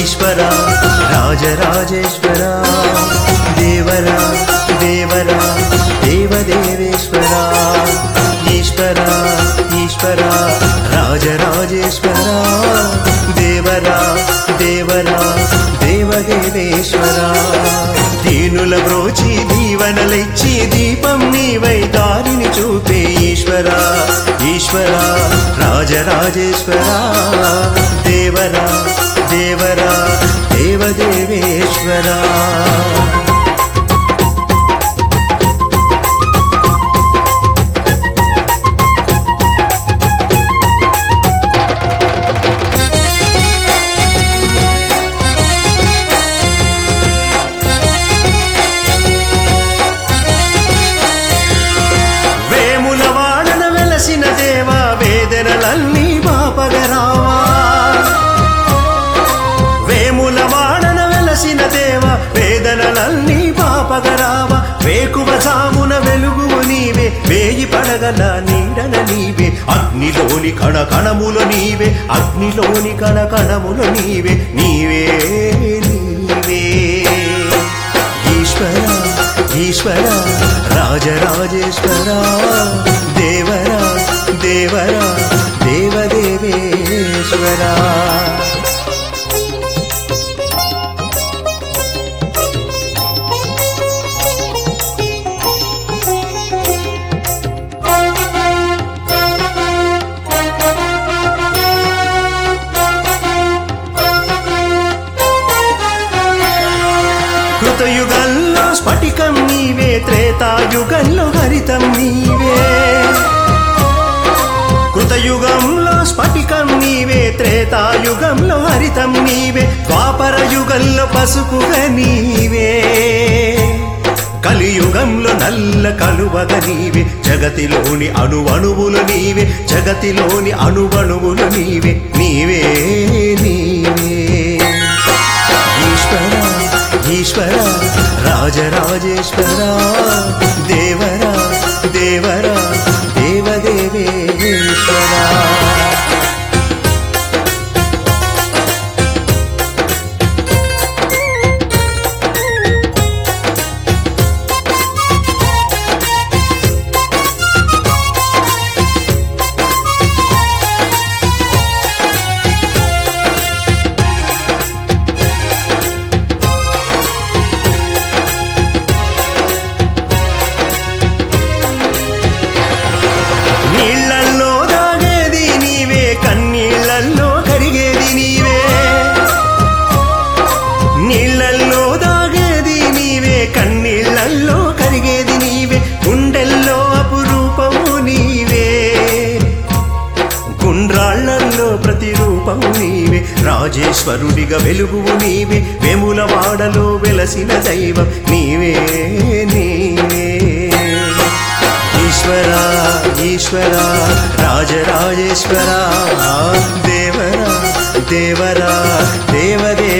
ఈశ్వర రాజరాజేశ్వర దేవర దేవర దేవదేవేశ్వర ఈశ్వర ఈశ్వర రాజరాజేశ్వర దేవర దేవర దేవదేవేశ్వర దీనుల బ్రోచి దీవనలిచ్చి దీపం నీవై దారిని చూపే ఈశ్వర ఈశ్వర రాజరాజేశ్వర దేవర దేవర దేవదేవేశ్వర వేముల వాడన వెలసిన దేవా వేదనలన్నీ బాపగరావా వేముల వాడన వెలసిన దేవా వేదనలన్నీ బాపగరావా వేకువ సామున వెలుగువు నీవే వేయి పడగల నీడన నీవే అగ్నిలోని కణ కణముల నీవే అగ్నిలోని కణ కణముల నీవే నీవే నీవే ఈశ్వర ఈశ్వర రాజరాజేశ్వర దేవర దేవర దేవదేవేశ్వర కృతయుగంలో స్ఫటికం నీవే త్రేతాయుగంలో హరితం నీవే కృతయుగంలో స్ఫటికం నీవే త్రేతాయుగంలో హరితం నీవే ద్వాపర యుగంలో పసుపుగా నీవే కలియుగంలో నల్ల కలువగ నీవే జగతిలోని అణువణువులు నీవే జగతిలోని అణువణువులు నీవే నీవే నీవే ఈశ్వర ఈశ్వర రాజరాజేశ్వర దేవర దేవర దేవదేవేశ్వర నీళ్ళల్లో దాగేది నీవే కన్నీళ్ళల్లో కరిగేది నీవే నీళ్ళల్లో దాగేది నీవే కన్నీళ్ళల్లో కరిగేది నీవే గుండెల్లో అపురూపము నీవే గుండ్రాళ్లల్లో ప్రతిరూపము నీవే రాజేశ్వరుడిగా వెలుగువు నీవే వెముల వాడలో వెలసిన దైవం నీవే నీవే ఈశ్వర ఈశ్వర రాజరాజేశ్వర దేవర దేవర దేవదే